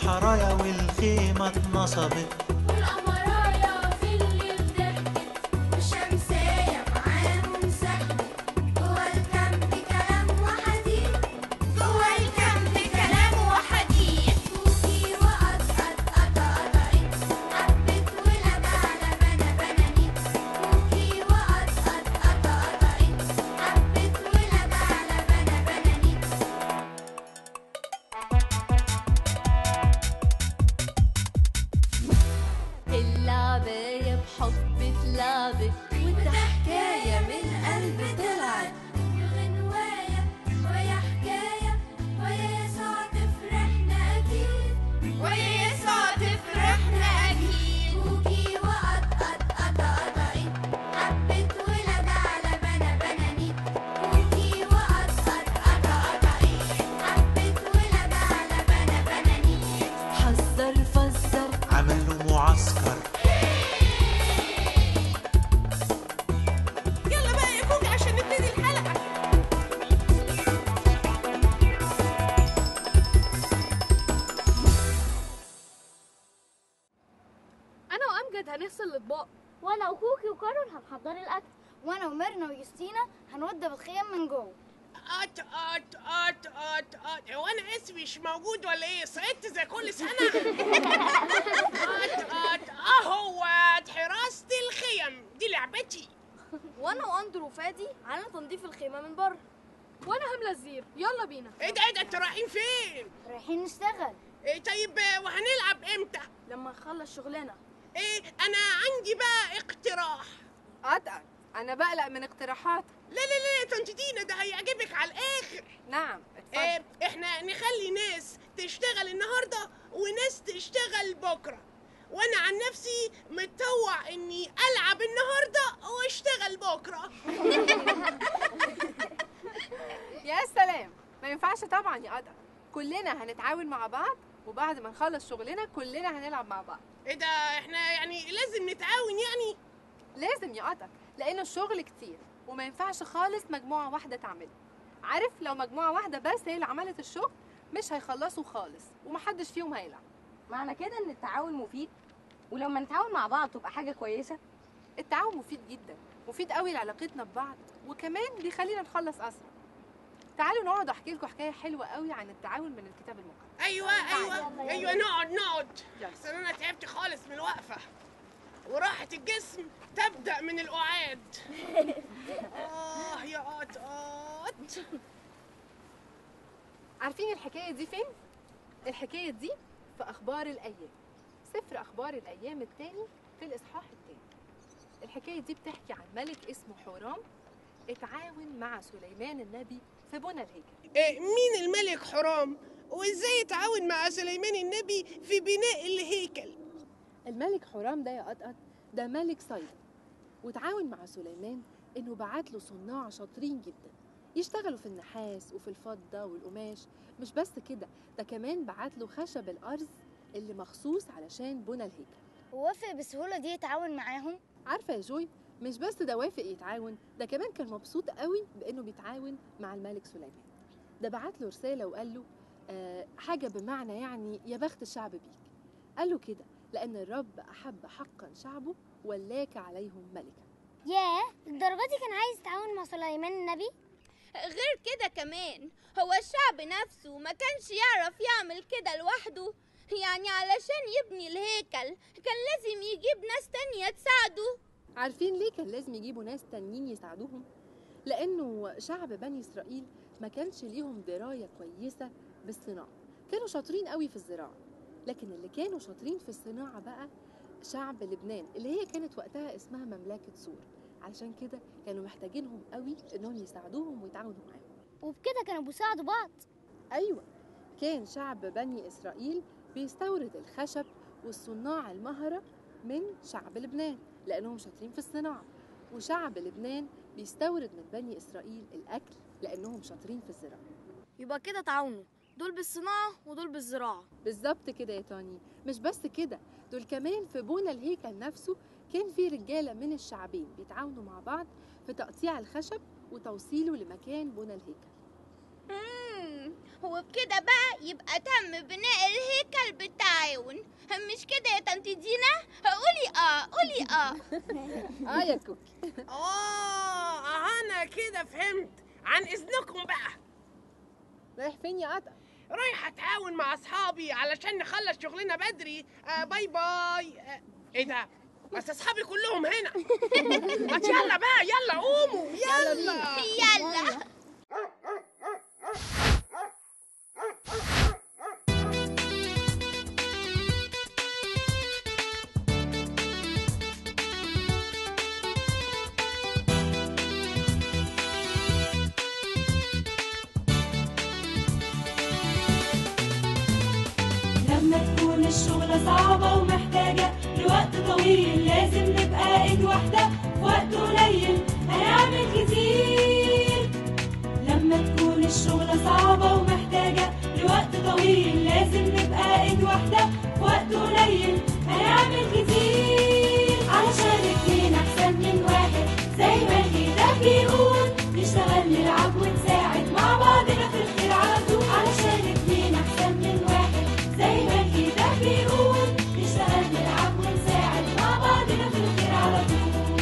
الحرايا والخيمة اتنصبت والقمرايا في الليل ضحكت والشمسية معاهم سكت جوا الكامب كلام وحديث جوا الكامب كلام وحديث كوكي وقطقط قطقطقت حبت ولبى على بنا بنانيت كوكي وقطقط قطقطقت حبت ولبى على بنا بنانيت اللعبة بحب اتلعبت وده حكاية من قلب طلعت والغنواية ويا حكاية ويا يسوع تفرحنا أكيد ويا يسوع تفرحنا أكيد كوكي وقطقط قطقطقت حبت ولبى على بنا بنانيت كوكي وقطقط قطقطقت حبت ولبى على بنا بنانيت حذر فزر عملوا معسكر يلا بقى يا كوكي عشان نبتدي الحلقة انا وامجد هنغسل الاطباق وانا وكوكي وكارول هنحضر الاكل وانا وميرنا ويوستينا هنوضب الخيام من جوه قط قط قط قط قط هو انا اسمي مش موجود ولا ايه صعدت زي كل سنة قط قط اهوت حراسة الخيم دي لعبتي وانا واندرو وفادي على تنظيف الخيمه من بره وانا هملى الزير يلا بينا ايه ده ايه ده انتوا رايحين فين؟ رايحين نشتغل إيه طيب آه، وهنلعب امتى؟ لما نخلص شغلنا ايه انا عندي بقى اقتراح قطعت انا بقلق من اقتراحاتك لا لا لا يا طنط دينا ده هيعجبك على الاخر نعم اتفضل إيه احنا نخلي ناس تشتغل النهارده وناس تشتغل بكره وانا عن نفسي متطوع اني العب النهارده واشتغل بكره يا سلام ما ينفعش طبعا يا قطع كلنا هنتعاون مع بعض وبعد ما نخلص شغلنا كلنا هنلعب مع بعض ايه ده احنا يعني لازم نتعاون يعني لازم يا قطع لان الشغل كتير وما ينفعش خالص مجموعه واحده تعمله عارف لو مجموعه واحده بس هي اللي عملت الشغل مش هيخلصوا خالص ومحدش فيهم هيلعب معنى كده ان التعاون مفيد ولما نتعاون مع بعض تبقى حاجه كويسه التعاون مفيد جدا مفيد قوي لعلاقتنا ببعض وكمان بيخلينا نخلص اسرع تعالوا نقعد احكي لكم حكايه حلوه قوي عن التعاون من الكتاب المقدس ايوه ايوه ايوه نقعد نقعد يلا. احسن انا تعبت خالص من الوقفه وراحة الجسم تبدأ من الأعاد آه يا قط قط عارفين الحكايه دي فين الحكايه دي في اخبار الايام سفر اخبار الايام الثاني في الاصحاح الثاني الحكايه دي بتحكي عن ملك اسمه حورام اتعاون مع سليمان النبي في بنى الهيكل إيه مين الملك حرام وازاي يتعاون مع سليمان النبي في بناء الهيكل الملك حورام ده يا قطقط ده ملك صيدا وتعاون مع سليمان انه بعت له صناع شاطرين جدا يشتغلوا في النحاس وفي الفضة والقماش مش بس كده ده كمان بعت له خشب الأرز اللي مخصوص علشان بنى الهيكل ووافق بالسهولة دي يتعاون معاهم عارفة يا جوي مش بس ده وافق يتعاون ده كمان كان مبسوط قوي بانه بيتعاون مع الملك سليمان ده بعت له رسالة وقال له آه حاجة بمعنى يعني يا بخت الشعب بيك قال له كده لأن الرب أحب حقا شعبه ولاك عليهم ملكا ياه الدرجة دي كان عايز يتعاون مع سليمان النبي غير كده كمان هو الشعب نفسه ما كانش يعرف يعمل كده لوحده يعني علشان يبني الهيكل كان لازم يجيب ناس تانية تساعده عارفين ليه كان لازم يجيبوا ناس تانيين يساعدوهم؟ لأنه شعب بني إسرائيل ما كانش ليهم دراية كويسة بالصناعة كانوا شاطرين قوي في الزراعة لكن اللي كانوا شاطرين في الصناعة بقى شعب لبنان اللي هي كانت وقتها اسمها مملكة سور علشان كده كانوا محتاجينهم قوي انهم يساعدوهم ويتعاونوا معاهم وبكده كانوا بيساعدوا بعض ايوه كان شعب بني اسرائيل بيستورد الخشب والصناع المهرة من شعب لبنان لانهم شاطرين في الصناعة وشعب لبنان بيستورد من بني اسرائيل الاكل لانهم شاطرين في الزراعة يبقى كده تعاونوا دول بالصناعه ودول بالزراعه بالظبط كده يا تاني مش بس كده دول كمان في بنى الهيكل نفسه كان في رجالة من الشعبين بيتعاونوا مع بعض في تقطيع الخشب وتوصيله لمكان بنى الهيكل مم، وبكده بقى يبقى تم بناء الهيكل بتاع مش كده يا طنط دينا قولي اه قولي اه اه يا كوكي اه انا كده فهمت عن اذنكم بقى رايح فين يا قطع رايح اتعاون مع اصحابي علشان نخلص شغلنا بدري آه باي باي آه ايه ده بس اصحابي كلهم هنا ما يلا بقى يلا قوموا يلا يلا لما تكون الشغلة صعبة ومحتاجة لوقت طويل لازم نبقى ايد واحدة في وقت قليل هنعمل كتير لما تكون الشغلة صعبة ومحتاجة لوقت طويل لازم نبقى ايد واحدة في وقت قليل هنعمل كتير علشان اتنين احسن من واحد زي ما الكتاب بيقول نشتغل نلعب ونساعد مع بعضنا في الخير على طول علشان اتنين احسن من واحد زي ما الكتاب بيقول نشتغل نلعب ونساعد مع بعضنا في الخير على طول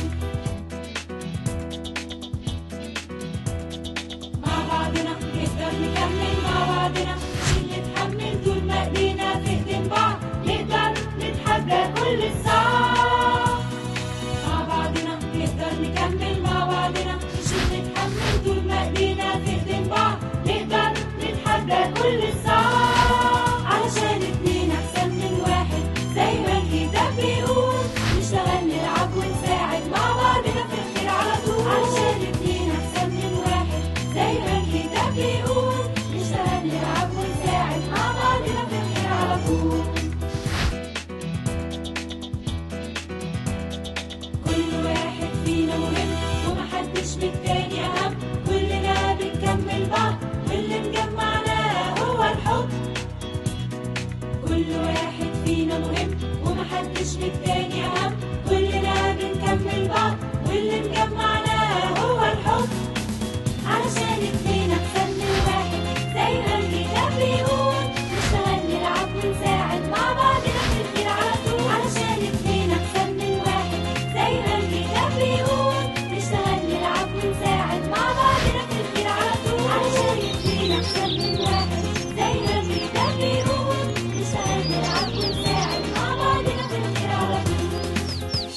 مع بعضنا نقدر نكمل مع بعضنا نشيل نتحمل طول ما ايدينا في ايدين بعض نقدر نتحدى كل الصعاب مع بعضنا نقدر نكمل مع بعضنا نشيل نتحمل طول ما ايدينا في ايدين بعض نقدر نتحدى كل الصعاب علشان اتنين احسن من واحد زي ما الكتاب بيقول نشتغل نلعب ونساعد مع بعضنا في الخير على طول علشان اتنين احسن من واحد زي ما الكتاب بيقول نشتغل نلعب ونساعد مع بعضنا في الخير على طول كل واحد فينا مهم ومحدش بالتاني أهم كلنا بنكمل بعض واللي مجمعنا هو الحب كل واحد فينا مهم ومحدش بالتاني أهم كلنا بنكمل بعض واللي مجمعنا هو الحب علشان اتنين أحسن من واحد زي ما الكتاب بيقول نشتغل نلعب ونساعد مع بعضنا في الخير على طول علشان اتنين أحسن من واحد زي ما الكتاب بيقول نشتغل نلعب ونساعد مع بعضنا في الخير على طول علشان اتنين أحسن من واحد زي ما الكتاب بيقول نشتغل نلعب ونساعد مع بعضنا في الخير على طول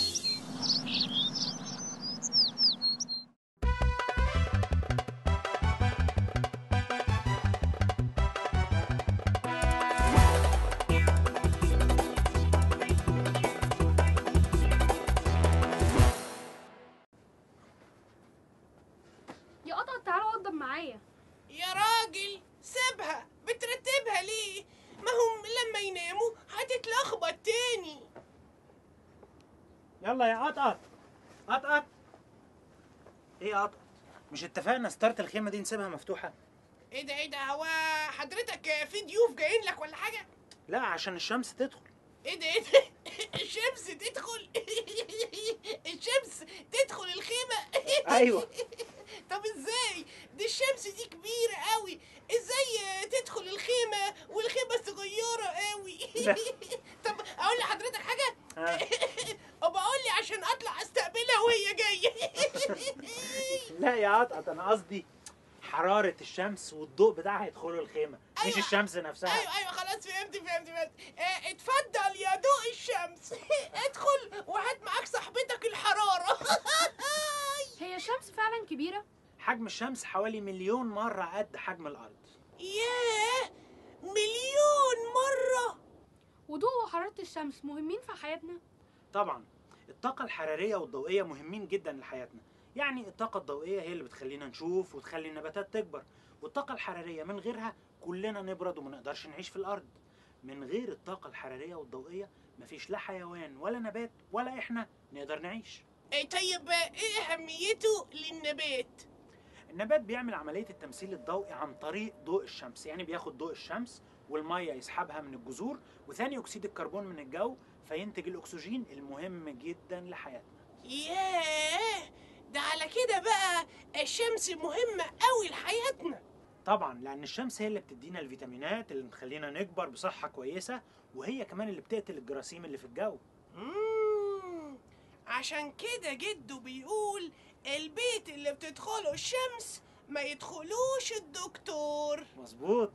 يا قطع تعالى وضب معايا يا راجل سيبها بترتبها ليه ما هم لما يناموا هتتلخبط تاني يلا يا قطقط قطقط ايه يا قطقط مش اتفقنا ستارت الخيمه دي نسيبها مفتوحه ايه ده ايه ده هو حضرتك في ضيوف جايين لك ولا حاجه لا عشان الشمس تدخل ايه ده ايه ده الشمس تدخل الشمس تدخل الخيمه ايوه طب ازاي دي الشمس دي كبيره قوي ازاي تدخل الخيمه والخيمه صغيره قوي لا. طب اقول لحضرتك حاجه ها. وبقول لي عشان اطلع استقبلها وهي جايه لا يا قطقط انا قصدي حراره الشمس والضوء بتاعها يدخلوا الخيمه مش أيوة. الشمس نفسها ايوه ايوه خلاص فهمت فهمت فهمت اه اتفضل يا ضوء الشمس ادخل وهات معاك صاحبتك الحراره هي الشمس فعلا كبيرة حجم الشمس حوالي مليون مره قد حجم الارض ياه مليون مره وضوء وحرارة الشمس مهمين في حياتنا طبعا الطاقة الحرارية والضوئية مهمين جدا لحياتنا يعني الطاقة الضوئية هي اللي بتخلينا نشوف وتخلي النباتات تكبر والطاقة الحرارية من غيرها كلنا نبرد وما نقدرش نعيش في الأرض من غير الطاقة الحرارية والضوئية مفيش لا حيوان ولا نبات ولا إحنا نقدر نعيش إيه طيب ايه اهميته للنبات النبات بيعمل عملية التمثيل الضوئي عن طريق ضوء الشمس يعني بياخد ضوء الشمس والمية يسحبها من الجذور وثاني أكسيد الكربون من الجو فينتج الأكسجين المهم جدا لحياتنا ياه ده على كده بقى الشمس مهمة قوي لحياتنا طبعا لان الشمس هي اللي بتدينا الفيتامينات اللي بتخلينا نكبر بصحه كويسه وهي كمان اللي بتقتل الجراثيم اللي في الجو مم. عشان كده جده بيقول البيت اللي بتدخله الشمس ما يدخلوش الدكتور مظبوط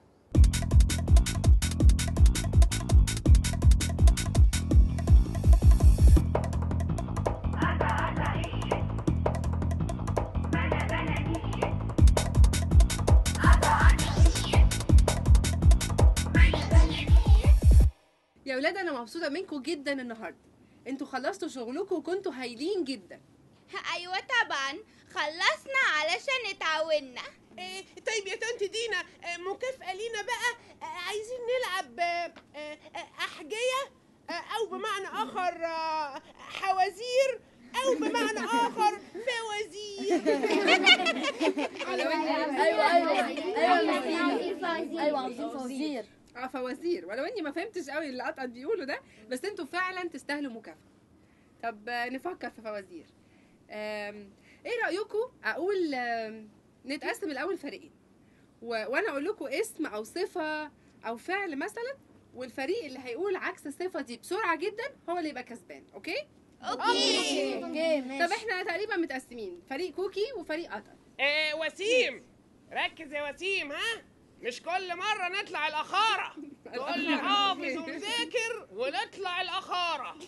يا ولاد انا مبسوطه منكم جدا النهارده انتوا خلصتوا شغلكم وكنتوا هايلين جدا ايوه طبعا خلصنا علشان اتعاوننا إيه طيب يا طنط دينا آه، مكافأة لينا بقى آه، عايزين نلعب آه، آه، آه، أحجية آه، أو بمعنى آخر آه، حوازير أو بمعنى آخر فوازير ايوه ايوه ايوه ايوه عاوزين فوازير اه فوازير ولو اني ما فهمتش قوي اللي قطعت بيقولوا ده بس انتوا فعلا تستاهلوا مكافاه طب آه، نفكر في فوازير آم، ايه رايكم اقول آم، نتقسم الاول فريقين و... وانا اقول لكم اسم او صفه او فعل مثلا والفريق اللي هيقول عكس الصفه دي بسرعه جدا هو اللي يبقى كسبان اوكي اوكي اوكي ماشي طب احنا تقريبا متقسمين فريق كوكي وفريق قطر آه، وسيم ركز يا وسيم ها مش كل مرة نطلع الأخارة تقول لي حافظ ومذاكر ونطلع الأخارة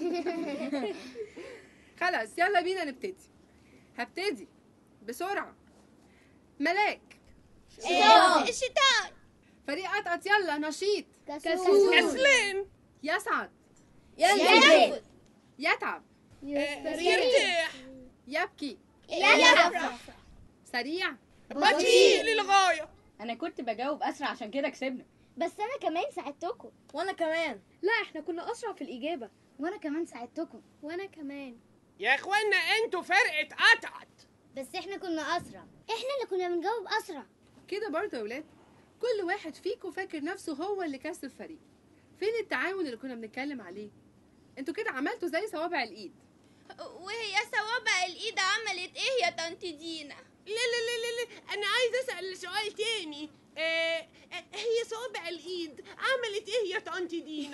خلاص يلا بينا نبتدي هبتدي بسرعه ملاك الشيطان فريق قطقط يلا نشيط كسلان يسعد يلا يتعب يرتاح يبكي يلا سريع بطيء للغاية انا كنت بجاوب اسرع عشان كده كسبنا بس انا كمان ساعدتكم وانا كمان لا احنا كنا اسرع في الاجابه وانا كمان ساعدتكم وانا كمان يا اخوانا انتوا فرقة قطعت بس احنا كنا اسرع احنا اللي كنا بنجاوب اسرع كده برضه يا ولاد كل واحد فيكم فاكر نفسه هو اللي كسب فريق فين التعاون اللي كنا بنتكلم عليه انتوا كده عملتوا زي صوابع الايد وهي صوابع الايد عملت ايه يا طنط دينا لا لا لا لا لا انا عايز اسال سؤال تاني آه آه، هي صوابع الايد عملت ايه يا طنط دينا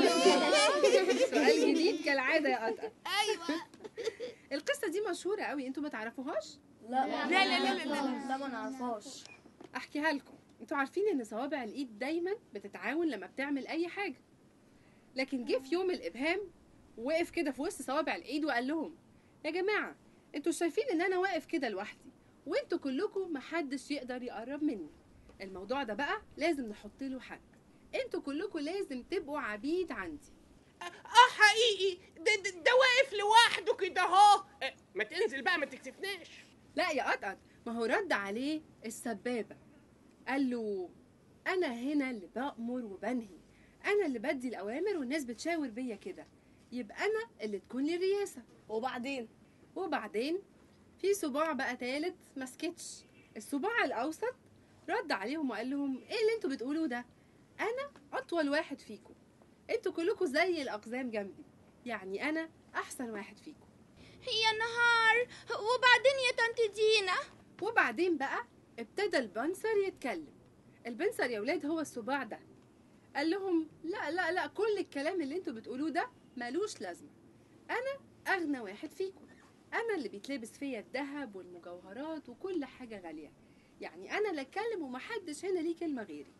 سؤال جديد كالعاده يا قطقط ايوه القصه دي مشهوره قوي انتوا ما تعرفوهاش لا لا لا لا لا لا لا ما نعرفهاش احكيها لكم انتوا عارفين ان صوابع الايد دايما بتتعاون لما بتعمل اي حاجه لكن جه في يوم الابهام وقف كده في وسط صوابع الايد وقال لهم يا جماعه انتوا شايفين ان انا واقف كده لوحدي وانتوا كلكم محدش يقدر يقرب مني الموضوع ده بقى لازم نحط له حد انتوا كلكم لازم تبقوا عبيد عندي اه حقيقي ده, ده, ده واقف لوحده كده اهو آه، ما تنزل بقى ما تكسفناش لا يا قطقط ما هو رد عليه السبابة قال له أنا هنا اللي بأمر وبنهي أنا اللي بدي الأوامر والناس بتشاور بيا كده يبقى أنا اللي تكون لي الرياسة وبعدين وبعدين في صباع بقى تالت مسكتش الصباع الأوسط رد عليهم وقال لهم إيه اللي انتوا بتقولوه ده أنا أطول واحد فيكم انتوا كلكم زي الأقزام جنبي يعني أنا أحسن واحد فيكم يا نهار وبعدين يا طنط دينا وبعدين بقى ابتدى البنصر يتكلم البنصر يا ولاد هو الصباع ده قال لهم لا لا لا كل الكلام اللي انتوا بتقولوه ده ملوش لازمه انا اغنى واحد فيكم انا اللي بيتلبس فيا الذهب والمجوهرات وكل حاجه غاليه يعني انا اللي اتكلم ومحدش هنا ليه كلمه غيري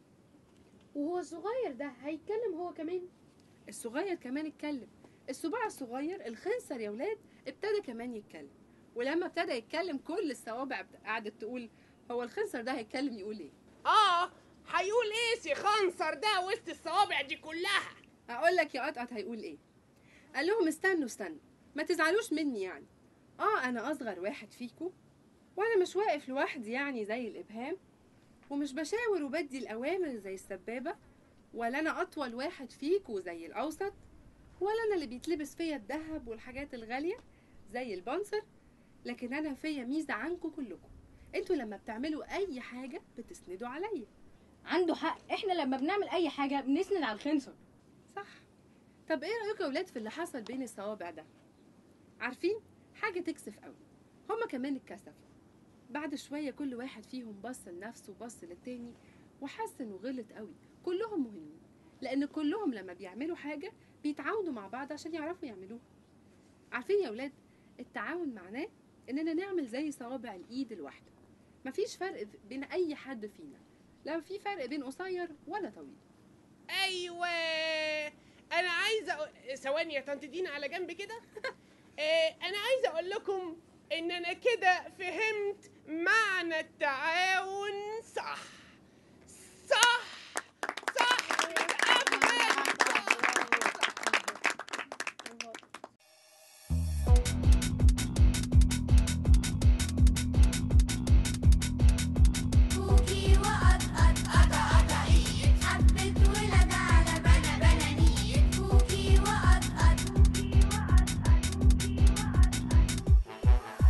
وهو الصغير ده هيتكلم هو كمان الصغير كمان اتكلم الصباع الصغير الخنصر يا ولاد ابتدى كمان يتكلم ولما ابتدى يتكلم كل الصوابع بت- قعدت تقول هو الخنصر ده هيتكلم يقول ايه اه هيقول ايه سي خنصر ده وسط الصوابع دي كلها اقول لك يا قطقط هيقول ايه قال لهم استنوا استنوا ما تزعلوش مني يعني اه انا اصغر واحد فيكم وانا مش واقف لوحدي يعني زي الابهام ومش بشاور وبدي الاوامر زي السبابه ولا انا اطول واحد فيكم زي الاوسط ولا انا اللي بيتلبس فيا الذهب والحاجات الغاليه زي البنصر لكن انا فيا ميزه عنكم كلكم انتوا لما بتعملوا اي حاجه بتسندوا عليا عنده حق احنا لما بنعمل اي حاجه بنسند على الخنصر صح طب ايه رايكم يا ولاد في اللي حصل بين الصوابع ده عارفين حاجه تكسف قوي هما كمان اتكسفوا بعد شويه كل واحد فيهم بص لنفسه وبص للتاني وحس انه غلط قوي كلهم مهمين لأن كلهم لما بيعملوا حاجة بيتعاونوا مع بعض عشان يعرفوا يعملوها عارفين يا ولاد التعاون معناه إننا نعمل زي صوابع الإيد الواحدة مفيش فرق بين أي حد فينا لا في فرق بين قصير ولا طويل ايوه انا عايزه أقول... ثواني يا طنط دينا على جنب كده آه، انا عايزه اقول لكم ان انا كده فهمت معنى التعاون صح صح صح أبداً كوكي وقطقط قطع قطعيق حبة ولد على بنا بنانيق كوكي وقطقط كوكي وقطقط كوكي وقطقط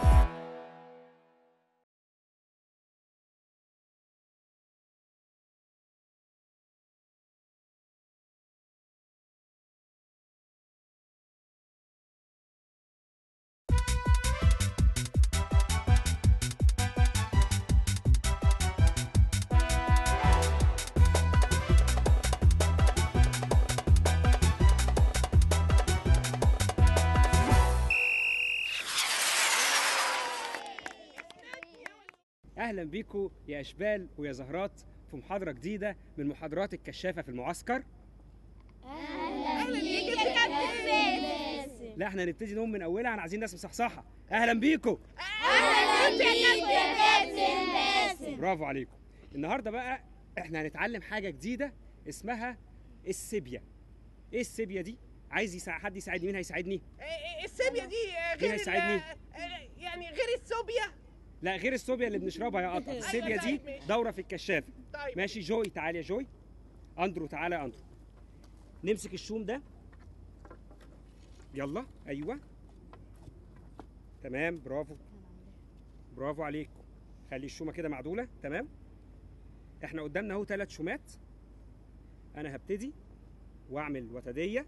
اهلا بيكم يا اشبال ويا زهرات في محاضره جديده من محاضرات الكشافه في المعسكر اهلا بيك يا كابتن باسم لا احنا هنبتدي نقوم من اولها احنا عايزين ناس مصحصحه اهلا بيكم اهلا بيك يا كابتن باسم برافو عليكم النهارده بقى احنا هنتعلم حاجه جديده اسمها السيبيا ايه السيبيا دي عايز يساعد حد يساعدني مين هيساعدني آه، السيبيا دي آه، مين غير ال- هيساعدني؟ آه، يعني غير السوبيا لا غير السوبيا اللي بنشربها يا قطع السيبيا دي طيب، ماشي. دوره في الكشافه طيب ماشي جوي تعالى يا جوي اندرو تعالى يا اندرو نمسك الشوم ده يلا ايوه تمام برافو برافو عليكم خلي الشومه كده معدوله تمام احنا قدامنا اهو ثلاث شومات انا هبتدي واعمل وتديه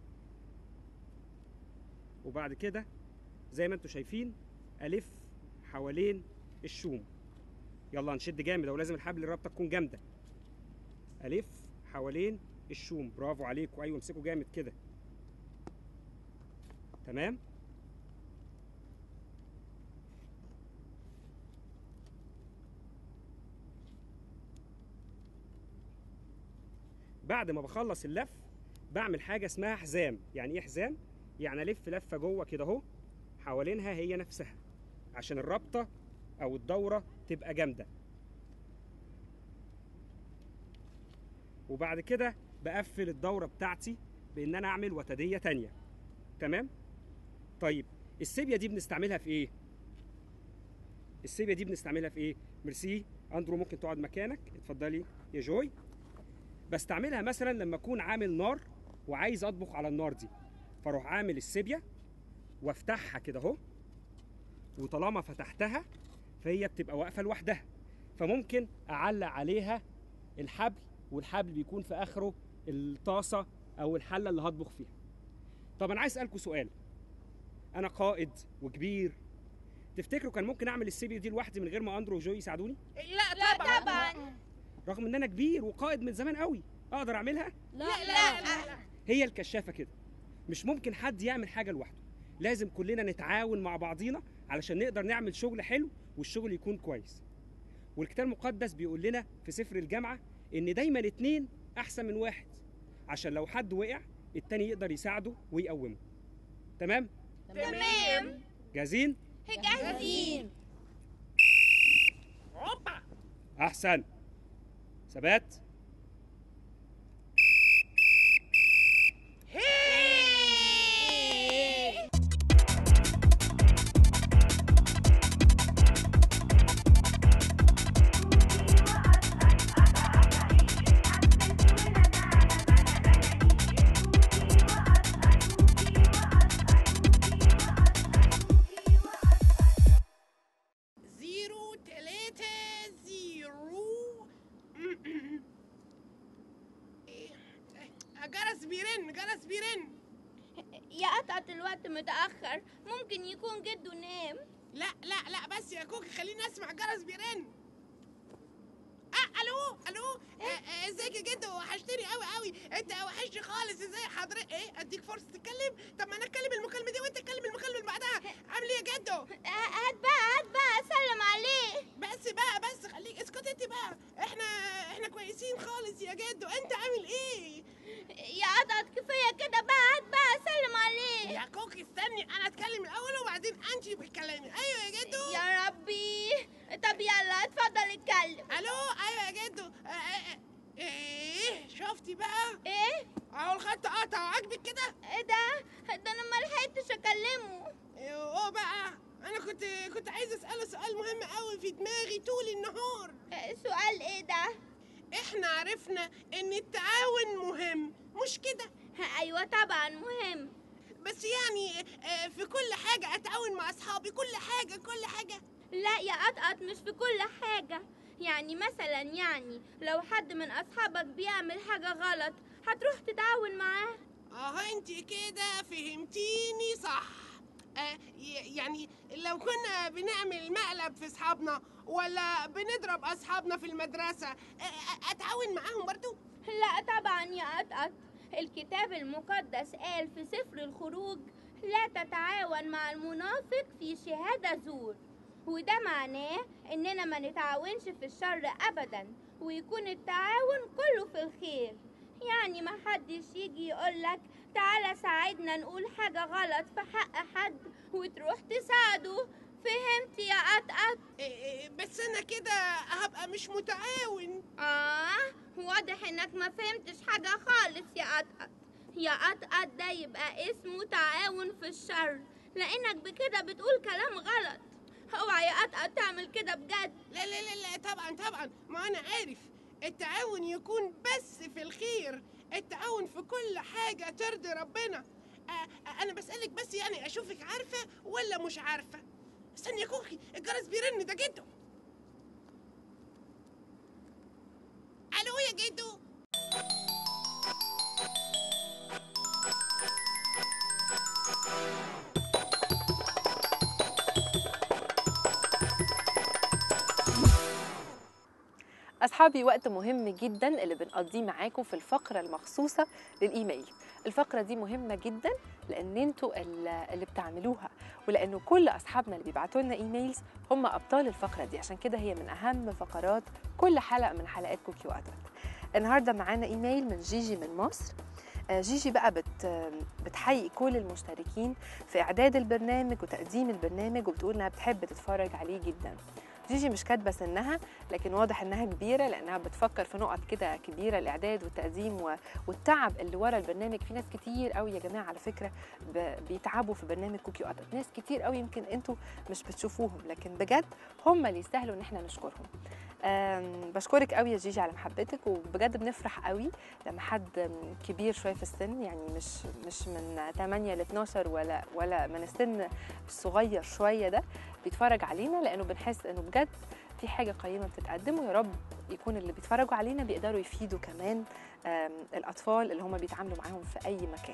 وبعد كده زي ما انتم شايفين الف حوالين الشوم يلا نشد جامد او لازم الحبل الرابطه تكون جامده الف حوالين الشوم برافو عليكم ايوه امسكوا جامد كده تمام بعد ما بخلص اللف بعمل حاجه اسمها حزام يعني ايه حزام يعني الف لفه جوه كده اهو حوالينها هي نفسها عشان الرابطه او الدوره تبقى جامده وبعد كده بقفل الدوره بتاعتي بان انا اعمل وتديه تانية تمام طيب السيبيا دي بنستعملها في ايه السيبيا دي بنستعملها في ايه ميرسي اندرو ممكن تقعد مكانك اتفضلي يا جوي بستعملها مثلا لما اكون عامل نار وعايز اطبخ على النار دي فاروح عامل السيبيا وافتحها كده اهو وطالما فتحتها فهي بتبقى واقفه لوحدها فممكن اعلق عليها الحبل والحبل بيكون في اخره الطاسه او الحله اللي هطبخ فيها طب انا عايز اسالكم سؤال انا قائد وكبير تفتكروا كان ممكن اعمل السيبيا دي لوحدي من غير ما اندرو وجوي يساعدوني لا لا طبعا طبعا رغم ان انا كبير وقائد من زمان قوي اقدر اعملها لا لا هي الكشافه كده مش ممكن حد يعمل حاجه لوحده لازم كلنا نتعاون مع بعضينا علشان نقدر نعمل شغل حلو والشغل يكون كويس والكتاب المقدس بيقول لنا في سفر الجامعه ان دايما اتنين احسن من واحد عشان لو حد وقع التاني يقدر يساعده ويقومه تمام تمام جاهزين جاهزين هوبا احسن ثبات هي زيرو تلاتة زيرو إيه، جرس بيرن جرس بيرن يا قطعة الوقت متأخر ممكن يكون جده نام لا لا لا بس يا كوكي خليني اسمع جرس بيرن آه الو الو آه، آه، ازيك يا جدو وحشتني قوي قوي انت وحشني خالص ازاي حضرتك ايه اديك فرصه تتكلم طب ما انا اتكلم المكالمه دي وانت تتكلم المكالمه اللي بعدها عامل ايه يا جدو هات بقى هات بقى سلم عليه بس بقى بس خليك اسكت انت بقى احنا احنا كويسين خالص يا جدو انت عامل ايه يا قطعت كفايه كده بقى هات بقى سلم عليه يا كوكي استني انا اتكلم الاول وبعدين انت بتكلمي ايوه يا جدو يا ربي طب يلا اتفضل اتكلم الو ايوه يا جدو آه، آه، آه، ايه شفتي بقى ايه اهو الخط قطع وعاجبك كده ايه ده ده انا ما لحقتش اكلمه اوه بقى انا كنت كنت عايزه اساله سؤال مهم قوي في دماغي طول النهار إيه، سؤال ايه ده احنا عرفنا ان التعاون مهم مش كده ايوه طبعا مهم بس يعني آه، في كل حاجه اتعاون مع اصحابي كل حاجه كل حاجه لا يا قطقط مش في كل حاجة يعني مثلا يعني لو حد من أصحابك بيعمل حاجة غلط هتروح تتعاون معاه اه انت كده فهمتيني صح آه ي- يعني لو كنا بنعمل مقلب في اصحابنا ولا بنضرب اصحابنا في المدرسه آه، آه، اتعاون معاهم برضو لا طبعا يا قطقط الكتاب المقدس قال في سفر الخروج لا تتعاون مع المنافق في شهادة زور وده معناه إننا ما نتعاونش في الشر أبدا ويكون التعاون كله في الخير يعني ما حدش يجي يقولك تعالى ساعدنا نقول حاجة غلط في حق حد وتروح تساعده فهمت يا قطقط إيه إيه، بس انا كده هبقى مش متعاون آه واضح إنك ما فهمتش حاجة خالص يا قطقط يا قطقط ده يبقى اسمه تعاون في الشر لأنك بكده بتقول كلام غلط اوعى يا قطقط تعمل كده بجد لا لا لا لا طبعا طبعا ما انا عارف التعاون يكون بس في الخير التعاون في كل حاجه ترضي ربنا آه آه، انا بسالك بس يعني اشوفك عارفه ولا مش عارفه استني يا كوكي الجرس بيرن ده جدو الو يا جدو أصحابي وقت مهم جدا اللي بنقضيه معاكم في الفقرة المخصوصة للإيميل الفقرة دي مهمة جدا لأن انتوا ال- اللي بتعملوها ولأنه كل أصحابنا اللي بيبعتوا لنا إيميلز هم أبطال الفقرة دي عشان كده هي من أهم فقرات كل حلقة من حلقات كوكي وأدوات النهاردة معانا إيميل من جيجي من مصر آه، جيجي بقى بت بتحيي كل المشتركين في إعداد البرنامج وتقديم البرنامج وبتقول إنها بتحب تتفرج عليه جدا جيجي مش كاتبه سنها لكن واضح انها كبيره لانها بتفكر في نقط كده كبيره الاعداد والتقديم و- والتعب اللي ورا البرنامج في ناس كتير قوي يا جماعه على فكره ب- بيتعبوا في برنامج كوكي وقطط ناس كتير قوي يمكن انتوا مش بتشوفوهم لكن بجد هم اللي يستاهلوا ان احنا نشكرهم أم، بشكرك قوي يا جيجي على محبتك وبجد بنفرح قوي لما حد كبير شويه في السن يعني مش مش من 8 ل 12 ولا ولا من السن الصغير شويه ده بيتفرج علينا لانه بنحس انه بجد في حاجه قيمه بتتقدم ويا رب يكون اللي بيتفرجوا علينا بيقدروا يفيدوا كمان آم، الاطفال اللي هم بيتعاملوا معاهم في اي مكان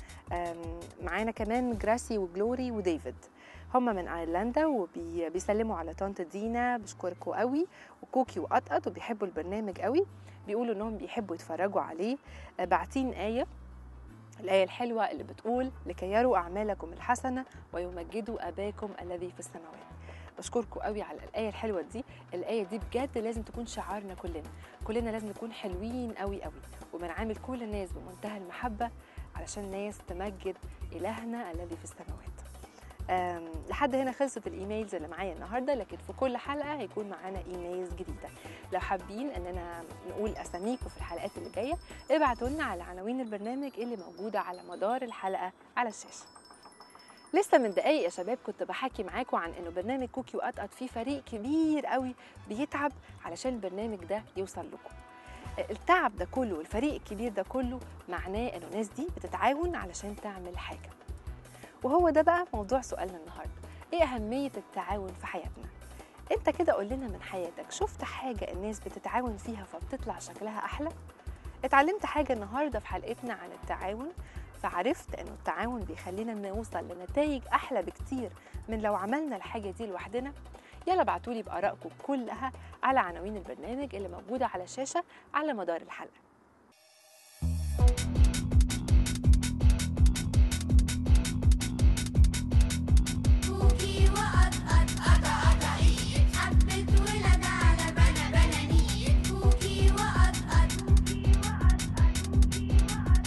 آم، معانا كمان جراسي وجلوري وديفيد هم من ايرلندا وبيسلموا على طنط دينا بشكركوا قوي وكوكي وقطقط وبيحبوا البرنامج قوي بيقولوا انهم بيحبوا يتفرجوا عليه آه، باعتين ايه الآية الحلوة اللي بتقول لكي يروا أعمالكم الحسنة ويمجدوا أباكم الذي في السماوات بشكركم قوي على الآية الحلوة دي الآية دي بجد لازم تكون شعارنا كلنا كلنا لازم نكون حلوين قوي قوي وبنعامل كل الناس بمنتهى المحبة علشان الناس تمجد إلهنا الذي في السماوات أم، لحد هنا خلصت الايميلز اللي معايا النهارده لكن في كل حلقه هيكون معانا ايميلز جديده لو حابين اننا نقول اساميكم في الحلقات اللي جايه ابعتوا لنا على عناوين البرنامج اللي موجوده على مدار الحلقه على الشاشه لسه من دقايق يا شباب كنت بحكي معاكم عن انه برنامج كوكي وقطقط فيه فريق كبير قوي بيتعب علشان البرنامج ده يوصل لكم التعب ده كله والفريق الكبير ده كله معناه انه الناس دي بتتعاون علشان تعمل حاجه وهو ده بقى موضوع سؤالنا النهارده ايه اهميه التعاون في حياتنا انت كده قول لنا من حياتك شفت حاجه الناس بتتعاون فيها فبتطلع شكلها احلى اتعلمت حاجه النهارده في حلقتنا عن التعاون فعرفت انه التعاون بيخلينا نوصل لنتائج احلى بكتير من لو عملنا الحاجه دي لوحدنا يلا ابعتولي بآرائكم كلها على عناوين البرنامج اللي موجودة على الشاشة على مدار الحلقة كوكي وقطقط قطقطقيت حبة ولاد على بنا بنانيت كوكي وقطقط كوكي وقطقط كوكي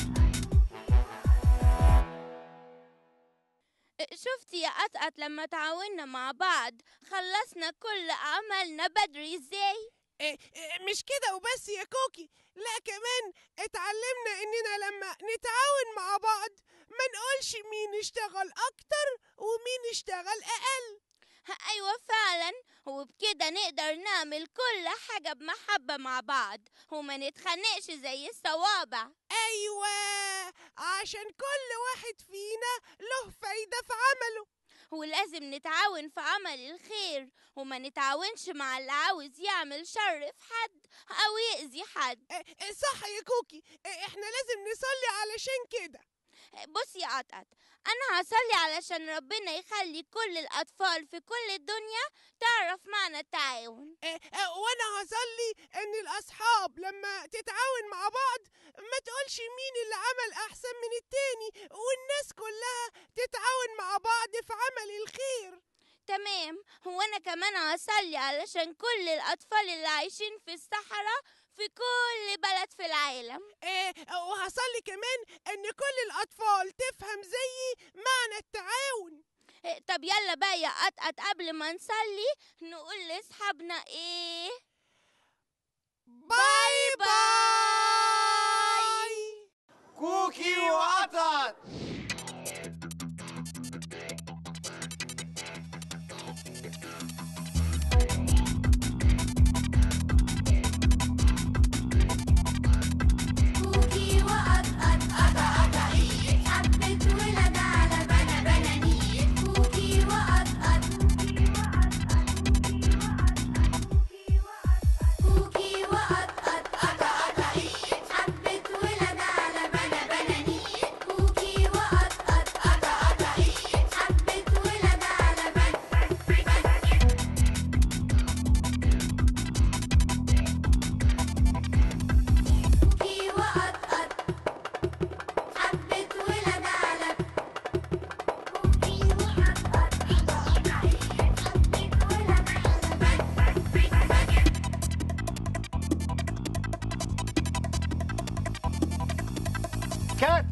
شفتي يا قطقط لما تعاوننا مع بعض خلصنا كل أعمالنا بدري ازاي إيه إيه مش كده وبس يا كوكي لا كمان اتعلمنا اننا لما نتعاون مع بعض ما نقولش مين اشتغل اكتر ومين اشتغل اقل أيوة فعلا وبكده نقدر نعمل كل حاجة بمحبة مع بعض وما نتخانقش زي الصوابع ايوه عشان كل واحد فينا له فايدة في عمله ولازم نتعاون في عمل الخير وما نتعاونش مع اللي عاوز يعمل شر في حد أو يأذي حد إيه إيه صح يا كوكي إيه احنا لازم نصلي علشان كده بصي يا قطقط أنا هصلي علشان ربنا يخلي كل الأطفال في كل الدنيا تعرف معنى التعاون إيه إيه وانا هصلي ان الاصحاب لما تتعاون مع بعض ما تقولش مين اللي عمل احسن من التاني والناس كلها تتعاون مع بعض في عمل الخير تمام هو أنا كمان هصلي علشان كل الأطفال اللي عايشين في الصحراء في كل بلد في العالم إيه وهصلي كمان ان كل الاطفال تفهم زيي معنى التعاون إيه، طب يلا بقى يا قطقط قبل ما نصلي نقول لأصحابنا إيه باي باي كوكي وقطط كوكي وقطقط قطقطقيت حبة ولاد على بنا بنانيت كوكي وقطقط كوكي وقطقط قطقطقيت حبة ولاد على بنا بنانيت كوكي وقطقط قطقطقيت حبة ولاد على بنا كوكي وقطقط حبة ولاد على كوكي وقطقط قطقطقيت حبة ولاد على كات